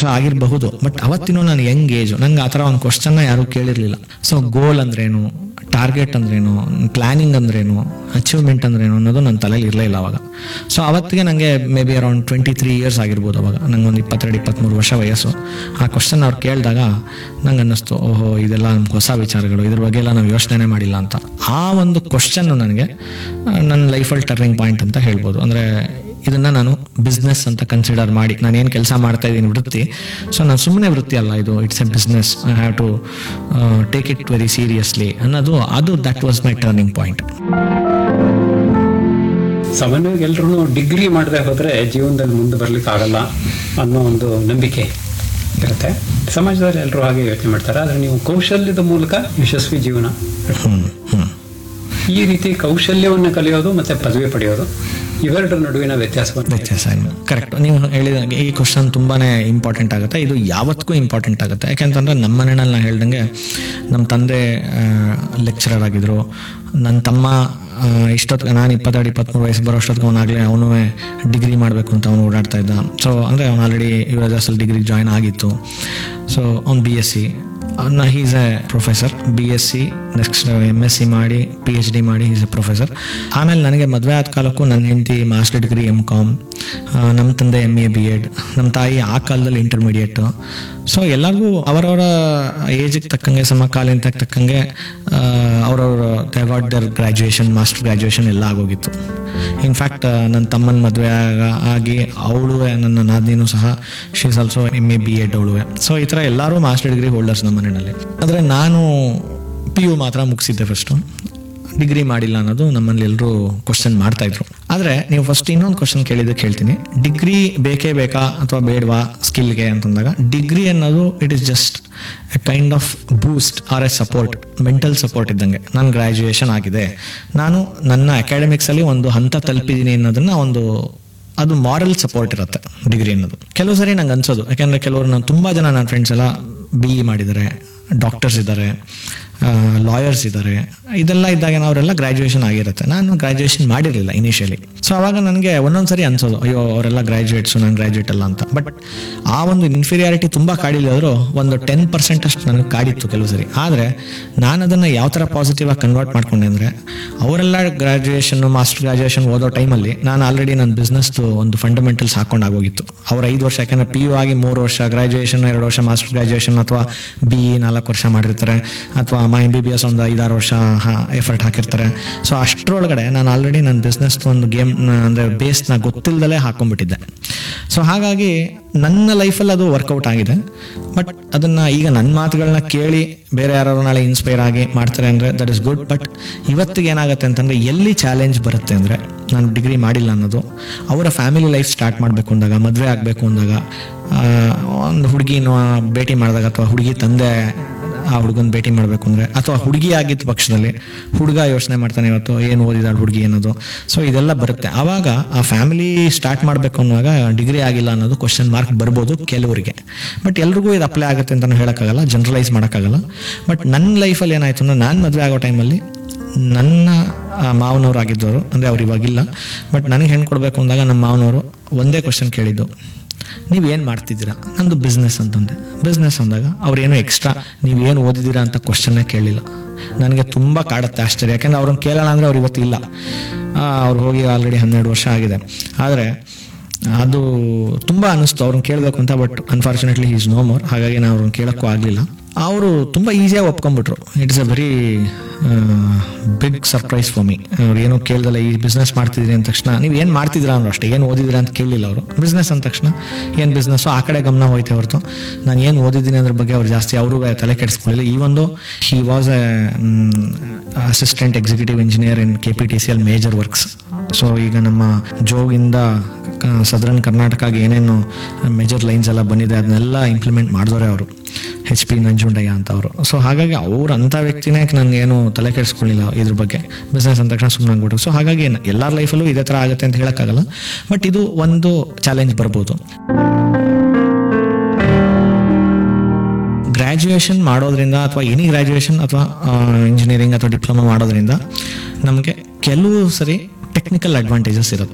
ಆಗಿರಬಹುದು ಬಟ್ ಅವತ್ತಿನೂ ನಾನು Young age ನಂಗೆ ಆ ಥರ ಒಂದು ಕ್ವಶನ್ನ ಯಾರೂ ಕೇಳಿರಲಿಲ್ಲ ಸೊ ಗೋಲ್ ಅಂದ್ರೇನು ಟಾರ್ಗೆಟ್ ಅಂದ್ರೇನು ಪ್ಲಾನಿಂಗ್ ಅಂದ್ರೇನು ಅಚೀವ್ಮೆಂಟ್ ಅಂದ್ರೇನು ಅನ್ನೋದು ನನ್ನ ತಲೆಯಲ್ಲಿ ಇರಲೇ ಇಲ್ಲ ಅವಾಗ ಸೊ ಅವತ್ತಿಗೆ ನನಗೆ maybe around twenty three years ಆಗಿರ್ಬೋದು ಅವಾಗ ನಂಗೆ ಒಂದು ಇಪ್ಪತ್ತೆರಡು ಇಪ್ಪತ್ತ್ಮೂರು ವರ್ಷ ವಯಸ್ಸು ಆ ಕ್ವಶನ್ ಅವ್ರು ಕೇಳಿದಾಗ ನಂಗೆ ಅನ್ನಿಸ್ತು ಓಹೋ ಇದೆಲ್ಲ ನಮ್ಗೆ ಹೊಸ ವಿಚಾರಗಳು ಇದ್ರ ಬಗ್ಗೆ ಎಲ್ಲ ನಾವು ಯೋಚನೆ ಮಾಡಿಲ್ಲ ಅಂತ ಆ ಒಂದು ಕ್ವಶನ್ ನನಗೆ ಆ, ನನ್ನ ಲೈಫಲ್ಲಿ ಟರ್ನಿಂಗ್ ಪಾಯಿಂಟ್ ಅಂತ ಹೇಳ್ಬೋದು ಅಂದರೆ ಇದನ್ನ ನಾನು ಬಿಸ್ನೆಸ್ ಅಂತ ಕನ್ಸಿಡರ್ ಮಾಡಿ ನಾನು ಏನು ಕೆಲಸ ಮಾಡ್ತಾ ಇದ್ದೀನಿ ವೃತ್ತಿ ಸೊ ನಾನು ಸುಮ್ಮನೆ ವೃತ್ತಿ ಅಲ್ಲ ಇದು it's a business I have to take it very seriously ಅನ್ನೋದು ಅದು that was my turning point ಸಾಮಾನ್ಯವಾಗಿ ಎಲ್ಲರೂ ಡಿಗ್ರಿ ಮಾಡದೆ ಹೋದ್ರೆ ಜೀವನದಲ್ಲಿ ಮುಂದೆ ಬರ್ಲಿಕ್ಕೆ ಆಗಲ್ಲ ಅನ್ನೋ ಒಂದು ನಂಬಿಕೆ ಇರುತ್ತೆ ಸಮಾಜದಲ್ಲಿ ಎಲ್ಲರೂ ಹಾಗೆ ಯೋಚನೆ ಮಾಡ್ತಾರೆ ಆದರೆ ನೀವು ಕೌಶಲ್ಯದ ಮೂಲಕ ಯಶಸ್ವಿ ಜೀವನ ಹ್ಮ್ ಹ್ಮ್ ಈ ರೀತಿ ಕೌಶಲ್ಯವನ್ನು ಕಲಿಯೋದು ಮತ್ತೆ ಪದವಿ ಪಡೆಯೋದು ಇವೆರಡರ ನಡುವಿನ ವ್ಯತ್ಯಾಸವನ್ನು ವ್ಯತ್ಯಾಸ ಏನು ಕರೆಕ್ಟ್ ನೀವು ಹೇಳಿದಂಗೆ ಈ ಕ್ವಶನ್ ತುಂಬಾನೇ ಇಂಪಾರ್ಟೆಂಟ್ ಆಗುತ್ತೆ ಇದು ಯಾವತ್ತಿಗೂ ಇಂಪಾರ್ಟೆಂಟ್ ಆಗುತ್ತೆ ಯಾಕೆಂತಂದ್ರೆ ನಮ್ಮ ಮನೆಯಲ್ಲಿ ನಾನು ಹೇಳ್ದಂಗೆ ನಮ್ಮ ತಂದೆ ಲೆಕ್ಚರರ್ ಆಗಿದ್ರು ನನ್ನ ತಮ್ಮ ಇಷ್ಟೊತ್ತು ನಾನು ಇಪ್ಪತ್ತೆರಡು ಇಪ್ಪತ್ತ್ಮೂರು ವಯಸ್ಸು ಬರೋ ಅಷ್ಟೊತ್ತಿಗೆ ಅವನಾಗಲೇ ಅವನು ಡಿಗ್ರಿ ಮಾಡಬೇಕು ಅಂತ ಅವನು ಓಡಾಡ್ತಾ ಇದ್ದ ಸೊ ಅಂದರೆ ಅವನು ಆಲ್ರೆಡಿ ಯುವರಾಜಲ್ಲಿ ಡಿಗ್ರಿ ಜಾಯ್ನ್ ಆಗಿತ್ತು ಸೊ ಅವ್ನು B S C he's a professor B S C next M S C ಮಾಡಿ ಪಿ ಎಚ್ ಡಿ ಮಾಡಿ ಈಸ್ ಎ ಪ್ರೊಫೆಸರ್ ಆಮೇಲೆ ನನಗೆ ಮದುವೆ ಆದ ಕಾಲಕ್ಕೂ ನನ್ನ ಹೆಂಡತಿ ಮಾಸ್ಟರ್ ಡಿಗ್ರಿ ಎಮ್ ಕಾಮ್ ನಮ್ಮ ತಂದೆ ಎಮ್ ಎ ಬಿ ಎಡ್ ನಮ್ಮ ತಾಯಿ ಆ ಕಾಲದಲ್ಲಿ ಇಂಟರ್ಮೀಡಿಯೇಟು ಸೊ ಎಲ್ಲರಿಗೂ ಅವರವರ ಏಜಿಗೆ ತಕ್ಕಂಗೆ ಸಮಕಾಲೀನತೆಗೆ ತಕ್ಕಂಗೆ ಅವರವರ they got their graduation master graduation ಎಲ್ಲ ಆಗೋಗಿತ್ತು ಇನ್ಫ್ಯಾಕ್ಟ್ ನನ್ನ ತಮ್ಮನ ಮದುವೆ ಆಗಿ ಅವಳು ನನ್ನ ನಾದಿನೂ ಸಹ she's also M A B Ed ಅವಳುವೆ ಸೊ ಈ ಥರ ಎಲ್ಲರೂ ಮಾಸ್ಟರ್ ಡಿಗ್ರಿ ಹೋಲ್ಡರ್ಸ್ ನಮ್ಮ ಮನೆಯಲ್ಲಿ ಆದರೆ ನಾನು ಪಿ ಯು ಮಾತ್ರ ಮುಗಿಸಿದ್ದೆ ಫಸ್ಟು ಡಿಗ್ರಿ ಮಾಡಿಲ್ಲ ಅನ್ನೋದು ನಮ್ಮಲ್ಲಿ ಎಲ್ಲರೂ ಕ್ವಶನ್ ಮಾಡ್ತಾ ಇದ್ರು ಆದರೆ ನೀವು ಫಸ್ಟ್ ಇನ್ನೊಂದು ಕ್ವಶನ್ ಕೇಳಿದ್ದಕ್ಕೆ ಹೇಳ್ತೀನಿ ಡಿಗ್ರಿ ಬೇಕೇ ಬೇಕಾ ಅಥವಾ ಬೇಡವಾ ಸ್ಕಿಲ್ಗೆ ಅಂತಂದಾಗ ಡಿಗ್ರಿ ಅನ್ನೋದು it is just a kind of boost or a support mental support ಇದ್ದಂಗೆ ನಾನು ಗ್ರ್ಯಾಜುಯೇಷನ್ ಆಗಿದೆ ನಾನು ನನ್ನ ಅಕಾಡೆಮಿಕ್ಸಲ್ಲಿ ಒಂದು ಹಂತ ತಲುಪಿದ್ದೀನಿ ಅನ್ನೋದನ್ನ ಒಂದು ಅದು ಮಾರಲ್ ಸಪೋರ್ಟ್ ಇರುತ್ತೆ ಡಿಗ್ರಿ ಅನ್ನೋದು ಕೆಲವು ಸರಿ ನಂಗೆ ಅನ್ಸೋದು ಯಾಕೆಂದ್ರೆ ಕೆಲವರು ನಾನು ತುಂಬ ಜನ ನನ್ನ ಫ್ರೆಂಡ್ಸ್ ಎಲ್ಲ ಬಿ ಇ ಮಾಡಿದ್ದಾರೆ ಡಾಕ್ಟರ್ಸ್ ಇದ್ದಾರೆ ಲಾಯರ್ಸ್ ಇದ್ದಾರೆ ಇದೆಲ್ಲ ಇದ್ದಾಗ ಅವರೆಲ್ಲ ಗ್ರ್ಯಾಜುಯೇಷನ್ ಆಗಿರುತ್ತೆ ನಾನು ಗ್ರ್ಯಾಜುಯೇಷನ್ ಮಾಡಿರಲಿಲ್ಲ ಇನಿಷಿಯಲಿ ಸೊ ಅವಾಗ ನನಗೆ ಒಂದೊಂದ್ಸರಿ ಅನ್ಸೋದು ಅಯ್ಯೋ ಅವರೆಲ್ಲ ಗ್ರ್ಯಾಜುಯೇಟ್ಸು ನಾನು ಗ್ರ್ಯಾಜುಯೇಟ್ ಅಲ್ಲ ಅಂತ ಬಟ್ ಆ ಒಂದು ಇನ್ಫೀರಿಯಾರಿಟಿ ತುಂಬ ಕಾಡಿಲ್ಲದ್ರು ಒಂದು ಟೆನ್ ಪರ್ಸೆಂಟ್ ಅಷ್ಟು ನನಗೆ ಕಾಡಿತ್ತು ಕೆಲವು ಸರಿ ಆದರೆ ನಾನು ಅದನ್ನು ಯಾವ ಥರ ಪಾಸಿಟಿವ್ ಆಗಿ ಕನ್ವರ್ಟ್ ಮಾಡ್ಕೊಂಡೆ ಅಂದರೆ ಅವರೆಲ್ಲ ಗ್ರ್ಯಾಜುಯೇಷನ್ ಮಾಸ್ಟರ್ ಗ್ರ್ಯಾಜುಯೇಷನ್ ಓದೋ ಟೈಮಲ್ಲಿ ನಾನು ಆಲ್ರೆಡಿ ನನ್ನ ಬಿಸ್ನೆಸ್ದು ಒಂದು ಫಂಡಮೆಂಟಲ್ಸ್ ಹಾಕೊಂಡು ಆಗೋಗಿತ್ತು ಅವ್ರ ಐದು ವರ್ಷ ಯಾಕಂದ್ರೆ ಪಿ ಯು ಆಗಿ ಮೂರು ವರ್ಷ ಗ್ರ್ಯಾಜುಯೇಷನ್ ಎರಡು ವರ್ಷ ಮಾಸ್ಟರ್ ಗ್ರ್ಯಾಜುಯೇಷನ್ ಅಥವಾ ಬಿ ಇ ನಾಲ್ಕು ವರ್ಷ ಮಾಡಿರ್ತಾರೆ ಅಥವಾ ಮಾ ಎಂ ಬಿ ಬಿ ಎಸ್ ಒಂದು ಐದಾರು ವರ್ಷ ಎಫರ್ಟ್ ಹಾಕಿರ್ತಾರೆ ಸೊ ಅಷ್ಟರೊಳಗಡೆ ನಾನು ಆಲ್ರೆಡಿ ನನ್ನ ಬಿಸ್ನೆಸ್ ಒಂದು ಗೇಮ್ ಅಂದರೆ ಬೇಸ್ನ ಗೊತ್ತಿಲ್ಲದಲೇ ಹಾಕೊಂಡ್ಬಿಟ್ಟಿದ್ದೆ ಸೊ ಹಾಗಾಗಿ ನನ್ನ ಲೈಫಲ್ಲಿ ಅದು ವರ್ಕೌಟ್ ಆಗಿದೆ ಬಟ್ ಅದನ್ನ ಈಗ ನನ್ನ ಮಾತುಗಳನ್ನ ಕೇಳಿ ಬೇರೆ ಯಾರು ನಾಳೆ ಇನ್ಸ್ಪೈರ್ ಆಗಿ ಮಾಡ್ತಾರೆ ಅಂದರೆ ದಟ್ ಇಸ್ ಗುಡ್ ಬಟ್ ಇವತ್ತಿಗೆ ಏನಾಗುತ್ತೆ ಅಂತಂದರೆ ಎಲ್ಲಿ ಚಾಲೆಂಜ್ ಬರುತ್ತೆ ಅಂದರೆ ನಾನು ಡಿಗ್ರಿ ಮಾಡಿಲ್ಲ ಅನ್ನೋದು ಅವರ ಫ್ಯಾಮಿಲಿ ಲೈಫ್ ಸ್ಟಾರ್ಟ್ ಮಾಡಬೇಕು ಅಂದಾಗ ಮದುವೆ ಆಗಬೇಕು ಅಂದಾಗ ಆ, ಒಂದು ಹುಡುಗಿನ ಭೇಟಿ ಮಾಡಿದಾಗ ಅಥವಾ ಹುಡುಗಿ ತಂದೆ ಆ ಹುಡುಗನ ಭೇಟಿ ಮಾಡಬೇಕು ಅಂದರೆ ಅಥವಾ ಹುಡುಗಿ ಆಗಿದ್ದ ಪಕ್ಷದಲ್ಲಿ ಹುಡುಗ ಯೋಚನೆ ಮಾಡ್ತಾನೆ ಇವತ್ತು ಏನು ಓದಿದಾಳು ಹುಡುಗಿ ಅನ್ನೋದು ಸೊ ಇದೆಲ್ಲ ಬರುತ್ತೆ ಆವಾಗ ಆ ಫ್ಯಾಮಿಲಿ ಸ್ಟಾರ್ಟ್ ಮಾಡಬೇಕು ಅನ್ನುವಾಗ ಡಿಗ್ರಿ ಆಗಿಲ್ಲ ಅನ್ನೋದು ಕ್ವಶನ್ ಮಾರ್ಕ್ ಬರ್ಬೋದು ಕೆಲವರಿಗೆ ಬಟ್ ಎಲ್ರಿಗೂ ಇದು ಅಪ್ಲೈ ಆಗುತ್ತೆ ಅಂತ ಹೇಳೋಕ್ಕಾಗಲ್ಲ ಜನರಲೈಸ್ ಮಾಡೋಕ್ಕಾಗಲ್ಲ ಬಟ್ ನನ್ನ ಲೈಫಲ್ಲಿ ಏನಾಯ್ತು ಅಂದ್ರೆ ನಾನು ಮದುವೆ ಆಗೋ ಟೈಮಲ್ಲಿ ನನ್ನ ಆ, ಮಾವನವ್ರು ಆಗಿದ್ದವರು ಅಂದರೆ ಅವ್ರು ಇವಾಗಿಲ್ಲ ಬಟ್ ನನಗೆ ಹೆಣ್ಣು ಕೊಡಬೇಕು ಅಂದಾಗ ನಮ್ಮ ಮಾವನವರು ಒಂದೇ ಕ್ವಶನ್ ಕೇಳಿದ್ದು ನೀವು ಏನು ಮಾಡ್ತಿದ್ದೀರಾ ನಂದು ಬಿಸ್ನೆಸ್ ಅಂತಂದೆ ಬಿಸ್ನೆಸ್ ಅಂದಾಗ ಅವ್ರೇನು ಎಕ್ಸ್ಟ್ರಾ ನೀವು ಏನು ಓದಿದ್ದೀರಾ ಅಂತ ಕ್ವಶನ್ನೇ ಕೇಳಿಲ್ಲ ನನಗೆ ತುಂಬ ಕಾಡುತ್ತೆ ಆಶ್ಚರ್ಯ ಯಾಕೆಂದ್ರೆ ಅವ್ರನ್ನ ಕೇಳೋಣ ಅಂದರೆ ಅವ್ರು ಇವತ್ತು ಇಲ್ಲ ಅವ್ರು ಹೋಗಿ ಆಲ್ರೆಡಿ ಹನ್ನೆರಡು ವರ್ಷ ಆಗಿದೆ ಆದರೆ ಅದು ತುಂಬ ಅನ್ನಿಸ್ತು ಅವ್ರನ್ನ ಕೇಳಬೇಕು ಅಂತ but unfortunately is no more ಹಾಗಾಗಿ ನಾನು ಅವ್ರನ್ನ ಕೇಳೋಕ್ಕೂ ಆಗಲಿಲ್ಲ ಅವರು ತುಂಬ ಈಸಿಯಾಗಿ ಒಪ್ಕೊಂಡ್ಬಿಟ್ರು it's a very big surprise for me ಅವ್ರು ಏನೋ ಕೇಳ್ದಲ್ಲ ಈ ಬಿಸ್ನೆಸ್ ಮಾಡ್ತಿದ್ದೀರಿ ಅಂದ ತಕ್ಷಣ ನೀವು ಏನು ಮಾಡ್ತಿದ್ದೀರಾ ಅನ್ನೋ ಅಷ್ಟೇ ಏನು ಓದಿದ್ದೀರಾ ಅಂತ ಕೇಳಲಿಲ್ಲ ಅವರು ಬಿಸ್ನೆಸ್ ಅಂದ ತಕ್ಷಣ ಏನು ಬಿಸ್ನೆಸ್ಸು ಆ ಕಡೆ ಗಮನ ಹೋಯ್ತೆ ಹೊರತು ನಾನು ಏನು ಓದಿದ್ದೀನಿ ಅದ್ರ ಬಗ್ಗೆ ಅವ್ರು ಜಾಸ್ತಿ ಅವರು ತಲೆ ಕೆಡಿಸ್ಕೊಳ್ಳಿಲ್ಲ ಈ ಒಂದು he was a assistant executive engineer in K P T C L major works so ಈಗ ನಮ್ಮ ಜೋಗಿಂದ ಸದರನ್ ಕರ್ನಾಟಕಗೆ ಏನೇನು ಮೇಜರ್ ಲೈನ್ಸ್ ಎಲ್ಲ ಬಂದಿದೆ ಅದನ್ನೆಲ್ಲ ಇಂಪ್ಲಿಮೆಂಟ್ ಮಾಡಿದವರೇ ಅವರು ಹೆಚ್ ಪಿ ನಂಜುಂಡಯ್ಯ ಅಂತ ಅವರು ಸೊ ಹಾಗಾಗಿ ಅವ್ರು ಅಂಥ ವ್ಯಕ್ತಿನೇ ನನಗೇನು ತಲೆ ಕೆಡಿಸ್ಕೊಳ್ಳಿಲ್ಲ ಇದ್ರ ಬಗ್ಗೆ ಬಿಸ್ನೆಸ್ ಅಂದ ತಕ್ಷಣ ಸುಮ್ಮನೆ ಆಗ್ಬಿಟ್ಟು ಸೊ ಹಾಗಾಗಿ ಎಲ್ಲರ ಲೈಫಲ್ಲೂ ಇದೇ ಥರ ಆಗುತ್ತೆ ಅಂತ ಹೇಳೋಕ್ಕಾಗಲ್ಲ ಬಟ್ ಇದು ಒಂದು ಚಾಲೆಂಜ್ ಬರ್ಬೋದು ಗ್ರ್ಯಾಜುಯೇಷನ್ ಮಾಡೋದ್ರಿಂದ ಅಥವಾ ಎನಿ ಗ್ರ್ಯಾಜುಯೇಷನ್ ಅಥವಾ ಇಂಜಿನಿಯರಿಂಗ್ ಅಥವಾ ಡಿಪ್ಲೊಮಾ ಮಾಡೋದ್ರಿಂದ ನಮಗೆ ಕೆಲವು ಸರಿ ಟೆಕ್ನಿಕಲ್ ಅಡ್ವಾಂಟೇಜಸ್ ಇರುತ್ತೆ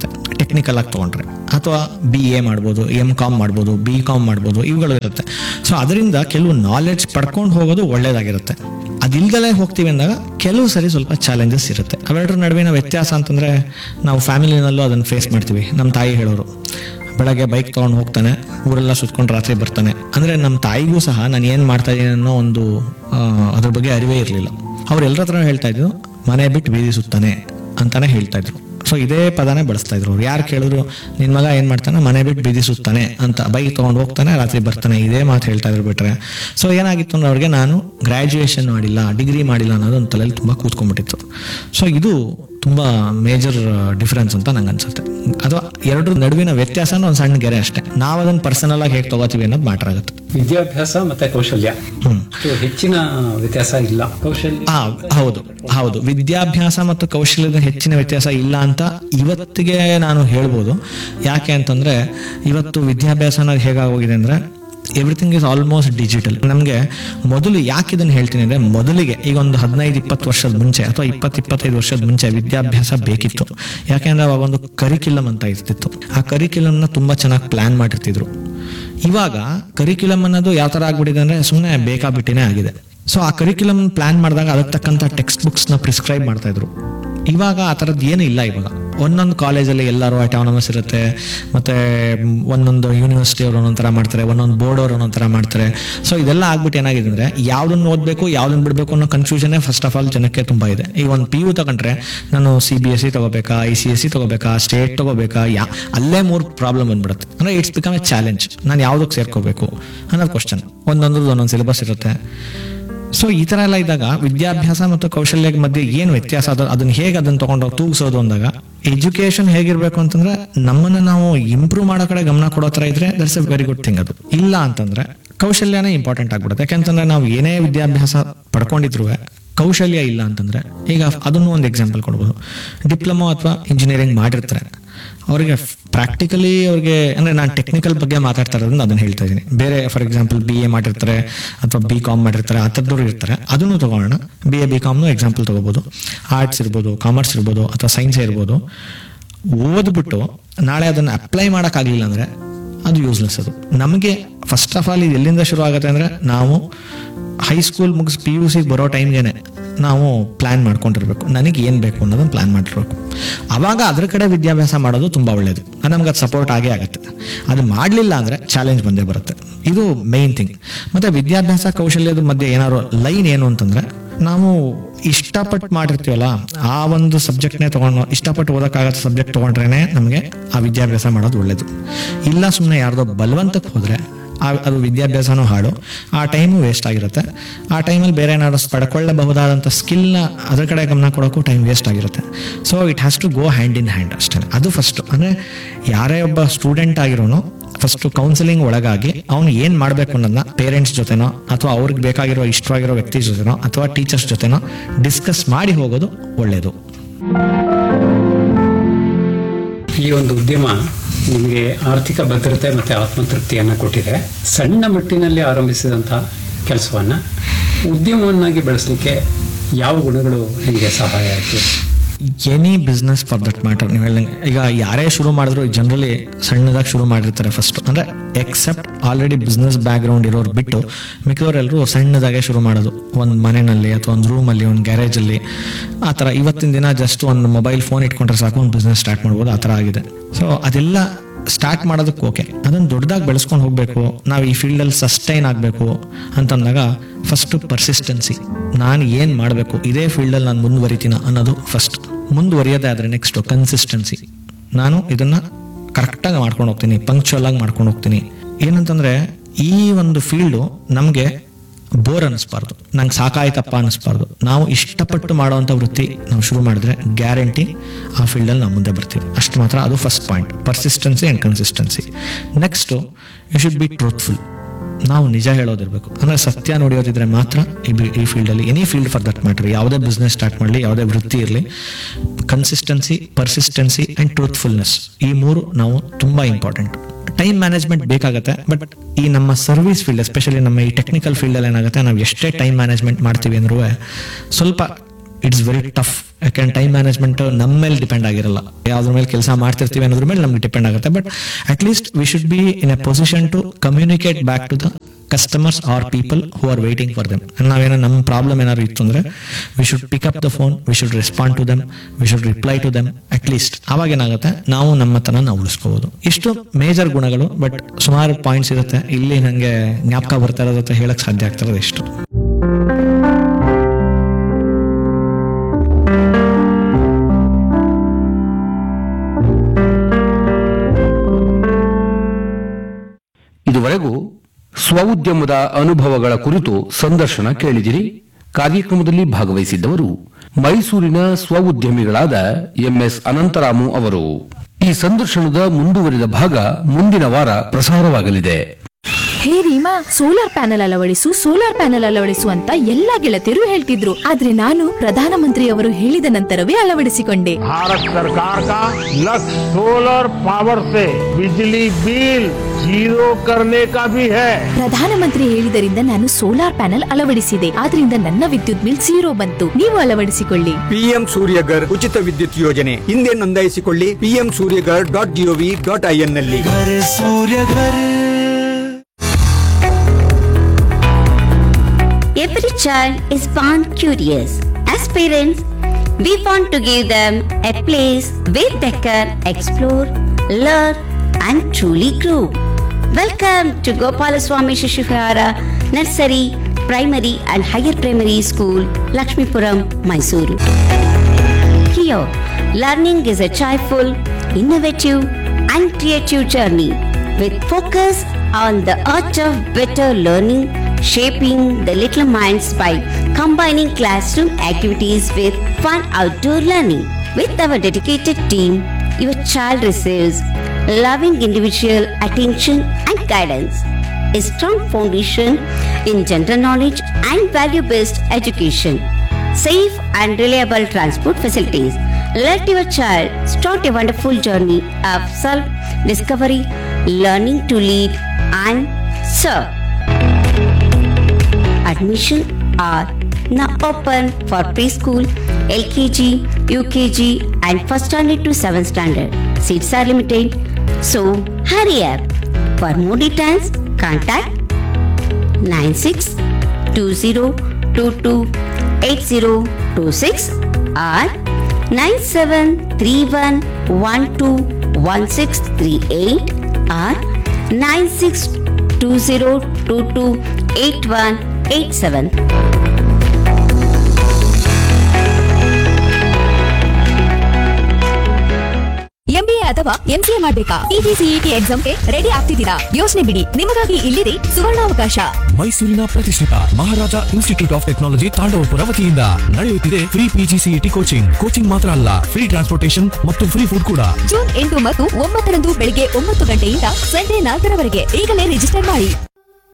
ಟೆಕ್ನಿಕಲ್ ಆಗಿ ತೊಗೊಂಡ್ರೆ ಅಥವಾ ಬಿ ಎ ಮಾಡ್ಬೋದು ಎಮ್ ಕಾಮ್ ಮಾಡ್ಬೋದು ಬಿ ಕಾಮ್ ಮಾಡ್ಬೋದು ಇವುಗಳು ಇರುತ್ತೆ ಸೊ ಅದರಿಂದ ಕೆಲವು ನಾಲೆಡ್ಜ್ ಪಡ್ಕೊಂಡು ಹೋಗೋದು ಒಳ್ಳೇದಾಗಿರುತ್ತೆ ಅದಿಲ್ದಲೇ ಹೋಗ್ತೀವಿ ಅಂದಾಗ ಕೆಲವು ಸರಿ ಸ್ವಲ್ಪ ಚಾಲೆಂಜಸ್ ಇರುತ್ತೆ ಅವೆರಡರ ನಡುವಿನ ವ್ಯತ್ಯಾಸ ಅಂತಂದ್ರೆ ನಾವು ಫ್ಯಾಮಿಲಿನಲ್ಲೂ ಅದನ್ನು ಫೇಸ್ ಮಾಡ್ತೀವಿ ನಮ್ಮ ತಾಯಿ ಹೇಳೋರು ಬೆಳಗ್ಗೆ ಬೈಕ್ ತೊಗೊಂಡು ಹೋಗ್ತಾನೆ ಊರೆಲ್ಲ ಸುತ್ಕೊಂಡು ರಾತ್ರಿ ಬರ್ತಾನೆ ಅಂದರೆ ನಮ್ಮ ತಾಯಿಗೂ ಸಹ ನಾನು ಏನು ಮಾಡ್ತಾ ಇದ್ದೀನಿ ಅನ್ನೋ ಒಂದು ಆ, ಅದ್ರ ಬಗ್ಗೆ ಅರಿವೇ ಇರಲಿಲ್ಲ ಅವ್ರು ಎಲ್ಲರ ಹತ್ರ ಹೇಳ್ತಾ ಇದ್ರು ಮನೆ ಬಿಟ್ಟು ಬೀದಿ ಸುತ್ತಾನೆ ಅಂತಾನೆ ಹೇಳ್ತಾ ಇದ್ರು ಸೊ ಇದೇ ಪದನೇ ಬಳಸ್ತಾ ಇದ್ರು ಅವ್ರು ಯಾರು ಕೇಳಿದ್ರು ನಿನ್ ಮಗ ಏನ್ ಮಾಡ್ತಾನೆ ಮನೆ ಬಿಟ್ಟು ಬೀದಿ ಸುತ್ತಾನೆ ಅಂತ ಬೈಕ್ ತಗೊಂಡು ಹೋಗ್ತಾನೆ ರಾತ್ರಿ ಬರ್ತಾನೆ ಇದೇ ಮಾತು ಹೇಳ್ತಾ ಇದ್ರು ಬಿಟ್ರೆ ಸೊ ಏನಾಗಿತ್ತು ಅಂದ್ರೆ ಅವ್ರಿಗೆ ನಾನು ಗ್ರಾಜುಯೇಷನ್ ಮಾಡಿಲ್ಲ ಡಿಗ್ರಿ ಮಾಡಿಲ್ಲ ಅನ್ನೋದು ಒಂದು ತಲೆಯಲ್ಲಿ ತುಂಬಾ ಕೂತ್ಕೊಂಡ್ಬಿಟ್ಟಿತ್ತು ಸೊ ಇದು ತುಂಬಾ ಮೇಜರ್ ಡಿಫರೆನ್ಸ್ ಅಂತ ನಂಗೆ ಅನ್ಸುತ್ತೆ ಅಥವಾ ಎರಡರ ನಡುವಿನ ವ್ಯತ್ಯಾಸನ ಒಂದು ಸಣ್ಣ ಗೆರೆ ಅಷ್ಟೇ ನಾವು ಅದನ್ನ ಪರ್ಸನಲ್ ಆಗಿ ಹೇಗೆ ತಗೋತೀವಿ ಅನ್ನೋದು ಮ್ಯಾಟರ್ ಆಗುತ್ತೆ ವಿದ್ಯಾಭ್ಯಾಸ ಮತ್ತೆ ಕೌಶಲ್ಯ ಹ್ಮ್ ಅಷ್ಟು ಹೆಚ್ಚಿನ ವ್ಯತ್ಯಾಸ ಇಲ್ಲ ಕೌಶಲ್ಯ ಆ, ಹೌದು ಹೌದು ವಿದ್ಯಾಭ್ಯಾಸ ಮತ್ತು ಕೌಶಲ್ಯದ ಹೆಚ್ಚಿನ ವ್ಯತ್ಯಾಸ ಇಲ್ಲ ಅಂತ ಇವತ್ತಿಗೆ ನಾನು ಹೇಳ್ಬೋದು ಯಾಕೆ ಅಂತಂದ್ರೆ ಇವತ್ತು ವಿದ್ಯಾಭ್ಯಾಸ ಅನ್ನೋದು ಹೇಗಾಗೋಗಿದೆ ಅಂದ್ರೆ ಎವ್ರಿಥಿಂಗ್ ಇಸ್ ಆಲ್ಮೋಸ್ಟ್ ಡಿಜಿಟಲ್ ನಮಗೆ ಮೊದಲು ಯಾಕೆ ಇದನ್ನು ಹೇಳ್ತೀನಿ ಅಂದ್ರೆ ಮೊದಲಿಗೆ ಈಗ ಒಂದು ಹದಿನೈದು ಇಪ್ಪತ್ತು ವರ್ಷದ ಮುಂಚೆ ಅಥವಾ ಇಪ್ಪತ್ತು ಇಪ್ಪತ್ತೈದು ವರ್ಷದ ಮುಂಚೆ ವಿದ್ಯಾಭ್ಯಾಸ ಬೇಕಿತ್ತು ಯಾಕೆಂದ್ರೆ ಅವಾಗ ಒಂದು ಕರಿಕ್ಯುಲಮ್ ಅಂತ ಇರ್ತಿತ್ತು ಆ ಕರಿಕ್ಯುಲಮ್ನ ತುಂಬಾ ಚೆನ್ನಾಗಿ ಪ್ಲಾನ್ ಮಾಡಿರ್ತಿದ್ರು ಇವಾಗ ಕರಿಕ್ಯುಲಮ್ ಅನ್ನೋದು ಯಾವ ತರ ಆಗ್ಬಿಟ್ಟಿದೆ ಅಂದ್ರೆ ಸುಮ್ಮನೆ ಬೇಕಾಬಿಟ್ಟಿನೇ ಆಗಿದೆ ಸೊ ಆ ಕರಿಕ್ಯುಲಮ್ ಪ್ಲಾನ್ ಮಾಡಿದಾಗ ಅದಕ್ಕೆ ತಕ್ಕಂತ ಟೆಕ್ಸ್ಟ್ ಬುಕ್ಸ್ ನ ಪ್ರಿಸ್ಕ್ರೈಬ್ ಮಾಡ್ತಾ ಇದ್ರು ಇವಾಗ ಆ ಥರದ್ದು ಏನು ಇಲ್ಲ ಇವಾಗ ಒಂದೊಂದು ಕಾಲೇಜಲ್ಲಿ ಎಲ್ಲರೂ ಅಟಾನಮಸ್ ಇರುತ್ತೆ ಮತ್ತೆ ಮ್, ಒಂದೊಂದು ಯೂನಿವರ್ಸಿಟಿ ಅವರು ಒಂದೊಂದು ಥರ ಮಾಡ್ತಾರೆ ಒಂದೊಂದು ಬೋರ್ಡ್ ಅವರು ಒಂದೊಂದು ಥರ ಮಾಡ್ತಾರೆ ಸೊ ಇದೆಲ್ಲ ಆಗ್ಬಿಟ್ಟು ಏನಾಗಿದೆ ಅಂದ್ರೆ ಯಾವ್ದನ್ನ ಓದಬೇಕು ಯಾವ್ದನ್ನ ಬಿಡಬೇಕು ಅನ್ನೋ ಕನ್ಫ್ಯೂಷನ್ ಫಸ್ಟ್ ಆಫ್ ಆಲ್ ಜನಕ್ಕೆ ತುಂಬಾ ಇದೆ ಈಗ ಒಂದು ಪಿ ಯು ತಗೊಂಡ್ರೆ ನಾನು ಸಿ ಬಿ ಎಸ್ ಸಿ ತಗೋಬೇಕಾ ಐ ಸಿ ಎಸ್ ಸಿ ತಗೋಬೇಕಾ ಸ್ಟೇಟ್ ತಗೋಬೇಕಾ ಯಾ ಅಲ್ಲೇ ಮೂರು ಪ್ರಾಬ್ಲಮ್ ಬಂದ್ಬಿಡುತ್ತೆ ಅಂದ್ರೆ ಇಟ್ಸ್ ಬಿಕಮ್ ಎ ಚಾಲೆಂಜ್ ನಾನು ಯಾವ್ದಕ್ಕೆ ಸೇರ್ಕೋಬೇಕು ಅನ್ನೋದು ಕ್ವಶನ್ ಒಂದೊಂದು ಒಂದೊಂದು ಸಿಲೆಬಸ್ ಇರುತ್ತೆ ಸೊ ಈ ತರ ಎಲ್ಲ ಇದ್ದಾಗ ವಿದ್ಯಾಭ್ಯಾಸ ಮತ್ತು ಕೌಶಲ್ಯ ಮಧ್ಯೆ ಏನು ವ್ಯತ್ಯಾಸ ಅದು ಅದನ್ನ ಹೇಗೆ ಅದನ್ನ ತಗೊಂಡು ತೂಗಿಸೋದು ಅಂದಾಗ ಎಜುಕೇಶನ್ ಹೇಗಿರ್ಬೇಕು ಅಂತಂದ್ರೆ ನಮ್ಮನ್ನ ನಾವು ಇಂಪ್ರೂವ್ ಮಾಡೋ ಕಡೆ ಗಮನ ಕೊಡೋ ತರ ಇದ್ರೆ that's a very good thing ಅದು ಇಲ್ಲ ಅಂತಂದ್ರೆ ಕೌಶಲ್ಯನೇ ಇಂಪಾರ್ಟೆಂಟ್ ಆಗ್ಬಿಡುತ್ತೆ ಯಾಕೆಂತಂದ್ರೆ ನಾವು ಏನೇ ವಿದ್ಯಾಭ್ಯಾಸ ಪಡ್ಕೊಂಡಿದ್ರು ಕೌಶಲ್ಯ ಇಲ್ಲ ಅಂತಂದ್ರೆ ಈಗ ಅದನ್ನು ಒಂದು ಎಕ್ಸಾಂಪಲ್ ಕೊಡ್ಬೋದು ಡಿಪ್ಲೊಮಾ ಅಥವಾ ಇಂಜಿನಿಯರಿಂಗ್ ಮಾಡಿರ್ತಾರೆ ಅವ್ರಿಗೆ ಪ್ರಾಕ್ಟಿಕಲಿ ಅವ್ರಿಗೆ ಅಂದ್ರೆ ನಾನು ಟೆಕ್ನಿಕಲ್ ಬಗ್ಗೆ ಮಾತಾಡ್ತಾ ಇರೋದ್ರಿಂದ ಅದನ್ನ ಹೇಳ್ತಾ ಇದ್ದೀನಿ ಬೇರೆ ಫಾರ್ ಎಕ್ಸಾಂಪಲ್ ಬಿ ಎ ಮಾಡಿರ್ತಾರೆ ಅಥವಾ ಬಿ ಕಾಮ್ ಮಾಡಿರ್ತಾರೆ ಆ ಥರದವ್ರು ಇರ್ತಾರೆ ಅದನ್ನು ತಗೋಣ ಬಿ ಎ ಬಿ ಕಾಮ್ನು ಎಕ್ಸಾಂಪಲ್ ತಗೋಬಹುದು ಆರ್ಟ್ಸ್ ಇರ್ಬೋದು ಕಾಮರ್ಸ್ ಇರ್ಬೋದು ಅಥವಾ ಸೈನ್ಸ್ ಇರ್ಬೋದು ಓದ್ಬಿಟ್ಟು ನಾಳೆ ಅದನ್ನ ಅಪ್ಲೈ ಮಾಡೋಕ್ಕಾಗಲಿಲ್ಲ ಅಂದ್ರೆ ಅದು ಯೂಸ್ಲೆಸ್ ಅದು ನಮಗೆ ಫಸ್ಟ್ ಆಫ್ ಆಲ್ ಇದು ಎಲ್ಲಿಂದ ಶುರು ಆಗುತ್ತೆ ಅಂದ್ರೆ ನಾವು ಹೈಸ್ಕೂಲ್ ಮುಗಿಸ್ ಪಿ ಯು ಸಿಗೆ ಬರೋ ಟೈಮ್ಗೆನೆ ನಾವು ಪ್ಲಾನ್ ಮಾಡ್ಕೊಂಡಿರ್ಬೇಕು ನನಗೆ ಏನು ಬೇಕು ಅನ್ನೋದನ್ನ ಪ್ಲಾನ್ ಮಾಡಿರ್ಬೇಕು ಅವಾಗ ಅದ್ರ ಕಡೆ ವಿದ್ಯಾಭ್ಯಾಸ ಮಾಡೋದು ತುಂಬಾ ಒಳ್ಳೇದು ಅದು ನಮ್ಗೆ ಅದು ಸಪೋರ್ಟ್ ಆಗೇ ಆಗುತ್ತೆ ಅದು ಮಾಡಲಿಲ್ಲ ಅಂದ್ರೆ ಚಾಲೆಂಜ್ ಬಂದೇ ಬರುತ್ತೆ ಇದು ಮೇನ್ ಥಿಂಗ್ ಮತ್ತೆ ವಿದ್ಯಾಭ್ಯಾಸ ಕೌಶಲ್ಯದ ಮಧ್ಯೆ ಏನಾದ್ರು ಲೈನ್ ಏನು ಅಂತಂದ್ರೆ ನಾವು ಇಷ್ಟಪಟ್ಟು ಮಾಡಿರ್ತೀವಲ್ಲ ಆ ಒಂದು ಸಬ್ಜೆಕ್ಟ್ನೇ ತಗೊಂಡು ಇಷ್ಟಪಟ್ಟು ಓದಕ್ಕಾಗತ್ತ ಸಬ್ಜೆಕ್ಟ್ ತಗೊಂಡ್ರೇನೆ ನಮಗೆ ಆ ವಿದ್ಯಾಭ್ಯಾಸ ಮಾಡೋದು ಒಳ್ಳೇದು ಇಲ್ಲ ಸುಮ್ಮನೆ ಯಾರ್ದೋ ಬಲವಂತಕ್ಕೆ ಹೋದ್ರೆ ಆ- ಅದು ವಿದ್ಯಾಭ್ಯಾಸನೂ ಹಾಳು ಆ ಟೈಮು ವೇಸ್ಟ್ ಆಗಿರುತ್ತೆ ಆ ಟೈಮಲ್ಲಿ ಬೇರೆ ಏನಾದ್ರು ಪಡ್ಕೊಳ್ಳಬಹುದಾದಂಥ ಸ್ಕಿಲ್ನ ಅದ್ರ ಕಡೆ ಗಮನ ಕೊಡೋಕ್ಕೂ ಟೈಮ್ ವೇಸ್ಟ್ ಆಗಿರುತ್ತೆ so it has to go hand in hand ಅಷ್ಟೇ ಅದು ಫಸ್ಟ್ ಅಂದರೆ ಯಾರೇ ಒಬ್ಬ ಸ್ಟೂಡೆಂಟ್ ಆಗಿರೋನು ಫಸ್ಟ್ ಕೌನ್ಸಿಲಿಂಗ್ ಒಳಗಾಗಿ ಅವನು ಏನು ಮಾಡಬೇಕು ಅನ್ನೋದನ್ನ ಪೇರೆಂಟ್ಸ್ ಜೊತೆನೋ ಅಥವಾ ಅವ್ರಿಗೆ ಬೇಕಾಗಿರೋ ಇಷ್ಟವಾಗಿರೋ ವ್ಯಕ್ತಿ ಜೊತೆನೋ ಅಥವಾ ಟೀಚರ್ಸ್ ಜೊತೆನೋ ಡಿಸ್ಕಸ್ ಮಾಡಿ ಹೋಗೋದು ಒಳ್ಳೆಯದು ಈ ಒಂದು ಉದ್ಯಮ ನಿಮಗೆ ಆರ್ಥಿಕ ಭದ್ರತೆ ಮತ್ತೆ ಆತ್ಮತೃಪ್ತಿಯನ್ನು ಕೊಟ್ಟಿದೆ ಸಣ್ಣ ಮಟ್ಟಿನಲ್ಲಿ ಆರಂಭಿಸಿದಂಥ ಕೆಲಸವನ್ನ ಉದ್ಯಮವನ್ನಾಗಿ ಬೆಳೆಸಲಿಕ್ಕೆ ಯಾವ ಗುಣಗಳು ನಿಮಗೆ ಸಹಾಯ ಆಯಿತು any business for that matter ನೀವು ಹೇಳ್ದಂಗೆ ಈಗ ಯಾರೇ ಶುರು ಮಾಡಿದ್ರು ಜನರಲಿ ಸಣ್ಣದಾಗಿ ಶುರು ಮಾಡಿರ್ತಾರೆ ಫಸ್ಟ್ ಅಂದ್ರೆ except already business background ಇರೋರು ಬಿಟ್ಟು ಮಿಕ್ಕವರೆಲ್ಲರೂ ಸಣ್ಣದಾಗೆ ಶುರು ಮಾಡೋದು ಒಂದು ಮನೆಯಲ್ಲಿ ಅಥವಾ ಒಂದು ರೂಮಲ್ಲಿ ಒಂದು ಗ್ಯಾರೇಜಲ್ಲಿ ಆ ಥರ ಇವತ್ತಿನ ದಿನ ಜಸ್ಟ್ ಒಂದು ಮೊಬೈಲ್ ಫೋನ್ ಇಟ್ಕೊಂಡ್ರೆ ಸಾಕು ಒಂದು ಬಿಸ್ನೆಸ್ ಸ್ಟಾರ್ಟ್ ಮಾಡ್ಬೋದು ಆ ಥರ ಆಗಿದೆ ಸೊ ಅದೆಲ್ಲ ಸ್ಟಾರ್ಟ್ ಮಾಡೋದಕ್ಕೆ ಓಕೆ ಅದನ್ನು ದೊಡ್ಡದಾಗಿ ಬೆಳೆಸ್ಕೊಂಡು ಹೋಗಬೇಕು ನಾವು ಈ ಫೀಲ್ಡಲ್ಲಿ ಸಸ್ಟೈನ್ ಆಗಬೇಕು ಅಂತಂದಾಗ ಫಸ್ಟು ಪರ್ಸಿಸ್ಟೆನ್ಸಿ ನಾನು ಏನು ಮಾಡಬೇಕು ಇದೇ ಫೀಲ್ಡಲ್ಲಿ ನಾನು ಮುಂದುವರಿತೀನ ಅನ್ನೋದು ಫಸ್ಟ್ ಮುಂದುವರಿಯೋದೇ ಆದರೆ ನೆಕ್ಸ್ಟು ಕನ್ಸಿಸ್ಟೆನ್ಸಿ ನಾನು ಇದನ್ನ ಕರೆಕ್ಟಾಗಿ ಮಾಡ್ಕೊಂಡು ಹೋಗ್ತೀನಿ ಪಂಕ್ಚುವಲ್ ಆಗಿ ಮಾಡ್ಕೊಂಡು ಹೋಗ್ತೀನಿ ಏನಂತಂದ್ರೆ ಈ ಒಂದು ಫೀಲ್ಡು ನಮಗೆ ಬೋರ್ ಅನ್ನಿಸ್ಬಾರ್ದು ನಂಗೆ ಸಾಕಾಯ್ತಪ್ಪ ಅನ್ನಿಸ್ಬಾರ್ದು ನಾವು ಇಷ್ಟಪಟ್ಟು ಮಾಡುವಂಥ ವೃತ್ತಿ ನಾವು ಶುರು ಮಾಡಿದ್ರೆ ಗ್ಯಾರಂಟಿ ಆ ಫೀಲ್ಡಲ್ಲಿ ನಾವು ಮುಂದೆ ಬರ್ತೀವಿ ಅಷ್ಟು ಮಾತ್ರ ಅದು first point persistency and consistency next you should be truthful ನಾವು ನಿಜ ಹೇಳೋದಿರ್ಬೇಕು ಅಂದ್ರೆ ಸತ್ಯ ನುಡಿಯೋದಿದ್ರೆ ಮಾತ್ರ ಈ ಬಿ- ಈ ಫೀಲ್ಡಲ್ಲಿ any field for that matter ಯಾವುದೇ ಬಿಸ್ನೆಸ್ ಸ್ಟಾರ್ಟ್ ಮಾಡಲಿ ಯಾವುದೇ ವೃತ್ತಿ ಇರಲಿ ಕನ್ಸಿಸ್ಟೆನ್ಸಿ ಪರ್ಸಿಸ್ಟೆನ್ಸಿ ಆ್ಯಂಡ್ ಟ್ರೂತ್ಫುಲ್ನೆಸ್ ಈ ಮೂರು ನಾವು ತುಂಬಾ ಇಂಪಾರ್ಟೆಂಟ್ ಟೈಮ್ ಮ್ಯಾನೇಜ್ಮೆಂಟ್ ಬೇಕಾಗುತ್ತೆ ಬಟ್ ಈ ನಮ್ಮ ಸರ್ವಿಸ್ ಫೀಲ್ಡ್ ಎಸ್ಪೆಷಲಿ ನಮ್ಮ ಈ ಟೆಕ್ನಿಕಲ್ ಫೀಲ್ಡಲ್ಲಿ ಏನಾಗುತ್ತೆ ನಾವು ಎಷ್ಟೇ ಟೈಮ್ ಮ್ಯಾನೇಜ್ಮೆಂಟ್ ಮಾಡ್ತೀವಿ ಅಂದ್ರೂ ಸ್ವಲ್ಪ ಇಟ್ಸ್ ವೆರಿ ಟಫ್ ಯಾಕಂದ್ರೆ ಟೈಮ್ ಮ್ಯಾನೇಜ್ಮೆಂಟ್ ನಮ್ಮ ಮೇಲೆ ಡಿಪೆಂಡ್ ಆಗಿರಲ್ಲ ಯಾವ್ದ್ರ ಮೇಲೆ ಕೆಲಸ ಮಾಡ್ತಿರ್ತೀವಿ ಅನ್ನೋದ್ರ ಮೇಲೆ ನಮ್ಗೆ ಡಿಪೆಂಡ್ ಆಗುತ್ತೆ but at least we should be in a position to communicate back to the customers or people who are waiting for them ನಾವೇನೋ ನಮ್ಮ ಪ್ರಾಬ್ಲಮ್ ಏನಾದ್ರು ಇತ್ತು ಅಂದ್ರೆ we should pick up the phone we should respond to them we should reply to them at least ಅವಾಗ ಏನಾಗುತ್ತೆ ನಾವು ನಮ್ಮತನ ನಾವು ಉಳಿಸ್ಕೋಬಹುದು ಇಷ್ಟು ಮೇಜರ್ ಗುಣಗಳು ಬಟ್ ಸುಮಾರು ಪಾಯಿಂಟ್ಸ್ ಇರುತ್ತೆ ಇಲ್ಲಿ ನನಗೆ ಜ್ಞಾಪಕ ಬರ್ತಾ ಇರೋದ್ರ ಹತ್ರ ಹೇಳಕ್ ಸಾಧ್ಯ ಆಗ್ತಿರೋದು ಇಷ್ಟು ಇದುವರೆಗೂ ಸ್ವಉದ್ಯಮದ ಅನುಭವಗಳ ಕುರಿತು ಸಂದರ್ಶನ ಕೇಳಿದಿರಿ ಕಾರ್ಯಕ್ರಮದಲ್ಲಿ ಭಾಗವಹಿಸಿದ್ದವರು ಮೈಸೂರಿನ ಸ್ವಉದ್ಯಮಿಗಳಾದ ಎಂಎಸ್ ಅನಂತರಾಮು ಅವರು ಈ ಸಂದರ್ಶನದ ಮುಂದುವರಿದ ಭಾಗ ಮುಂದಿನ ವಾರ ಪ್ರಸಾರವಾಗಲಿದೆ ಹೇ ರೀಮಾ ಸೋಲಾರ್ ಪ್ಯಾನೆಲ್ ಅಳವಡಿಸು ಸೋಲಾರ್ ಪ್ಯಾನೆಲ್ ಅಳವಡಿಸು ಅಂತ ಎಲ್ಲಾ ಗೆಳತಿಯರು ಹೇಳ್ತಿದ್ರು ಆದ್ರೆ ನಾನು ಪ್ರಧಾನಮಂತ್ರಿಯವರು ಹೇಳಿದ ನಂತರವೇ ಅಳವಡಿಸಿಕೊಂಡೆ भारत सरकार का लक्ष्य सोलर पावर से बिजली बिल जीरो करने का भी है ಪ್ರಧಾನಮಂತ್ರಿ ಹೇಳಿದರಿಂದ ನಾನು ಸೋಲಾರ್ ಪ್ಯಾನೆಲ್ ಅಳವಡಿಸಿದೆ ಆದ್ರಿಂದ ನನ್ನ ವಿದ್ಯುತ್ ಬಿಲ್ ಝೀರೋ ಬಂತು ನೀವು ಅಳವಡಿಸಿಕೊಳ್ಳಿ ಪಿಎಂ ಸೂರ್ಯಗರ್ ಉಚಿತ ವಿದ್ಯುತ್ ಯೋಜನೆ ಹಿಂದೆ ನೋಂದಾಯಿಸಿಕೊಳ್ಳಿ PM Suryaghar dot GOV dot IN ನಲ್ಲಿ Every child is born curious. As parents, we want to give them a place where they can explore, learn, and truly grow. Welcome to Gopalaswamy Shishivara Nursery, Primary and Higher Primary School, Lakshmipuram, Mysuru. Here, learning is a joyful, innovative, and creative journey with focus on the art of better learning, shaping the little minds by combining classroom activities with fun outdoor learning. With our dedicated team, your child receives loving individual attention and guidance a strong foundation in general knowledge and value based education, safe and reliable transport facilities. Let your child start a wonderful journey of self discovery, learning to lead and serve. Admission are now open for preschool, LKG, UKG, and first standard to 7th standard. Seats are limited, so hurry up. For more details, contact 9620228026 or 9731121638 or 9620228187. MBA ಅಥವಾ MCA ಮಾಡ್ಬೇಕಾ ಟಿಟಿಸಿಇಟಿ ಎಕ್ಸಾಮ್ಗೆ ready ಆಗ್ತಿದ್ದೀರಾ ಯೋಚನೆ ಬಿಡಿ ನಿಮಗಾಗಿ ಇಲ್ಲಿದೆ ಸುವರ್ಣಾವಕಾಶ ಮೈಸೂರಿನ ಪ್ರತಿಷ್ಠಿತ Maharaja institute of technology Thandavapura ವತಿಯಿಂದ ನಡೆಯುತ್ತಿದೆ ಫ್ರೀ ಪಿಜಿಸಿಇಟಿ ಕೋಚಿಂಗ್ ಕೋಚಿಂಗ್ ಮಾತ್ರ ಅಲ್ಲ ಫ್ರೀ ಟ್ರಾನ್ಸ್ಪೋರ್ಟೇಶನ್ ಮತ್ತು ಫ್ರೀ ಫುಡ್ ಕೂಡ ಜೂನ್ ಎಂಟು ಮತ್ತು ಒಂಬತ್ತರಂದು ಬೆಳಿಗ್ಗೆ ಒಂಬತ್ತು ಗಂಟೆಯಿಂದ ಸಂಜೆ ನಾಲ್ಕರವರೆಗೆ ಈಗಲೇ ರಿಜಿಸ್ಟರ್ ಮಾಡಿ